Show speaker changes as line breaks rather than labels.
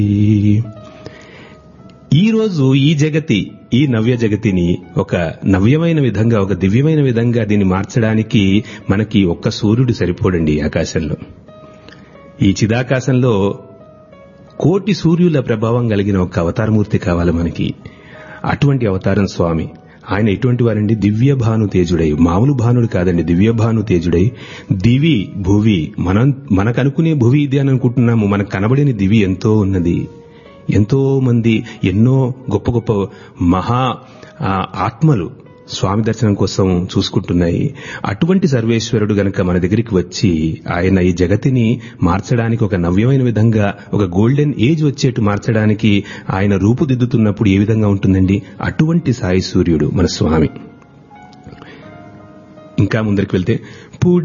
ఈ రోజు ఈ జగతి ఈ నవ్య జగతిని ఒక నవ్యమైన విధంగా ఒక దివ్యమైన విధంగా దీన్ని మార్చడానికి మనకి ఒక్క సూర్యుడు సరిపోడండి ఆకాశంలో ఈ చిదాకాశంలో కోటి సూర్యుల ప్రభావం కలిగిన ఒక అవతారమూర్తి కావాలి మనకి అటువంటి అవతారం స్వామి ఆయన ఎటువంటి వారండి దివ్య భాను తేజుడై మామూలు భానుడు కాదండి దివ్య భాను తేజుడై దివి భువి మనం మనకనుకునే భువి ఇది అని అనుకుంటున్నాము మనకు కనబడిన దివి ఎంతో ఉన్నది ఎంతో మంది ఎన్నో గొప్ప గొప్ప మహా ఆ, ఆత్మలు స్వామి దర్శనం కోసం చూసుకుంటున్నాయి అటువంటి సర్వేశ్వరుడు గనక మన దగ్గరికి వచ్చి ఆయన ఈ జగతిని మార్చడానికి ఒక నవ్యమైన విధంగా ఒక గోల్డెన్ ఏజ్ వచ్చేట్టు మార్చడానికి ఆయన రూపుదిద్దుతున్నప్పుడు ఏ విధంగా ఉంటుందండి అటువంటి సాయి సూర్యుడు మన స్వామి ఇంకా ముందరికి వెళ్తే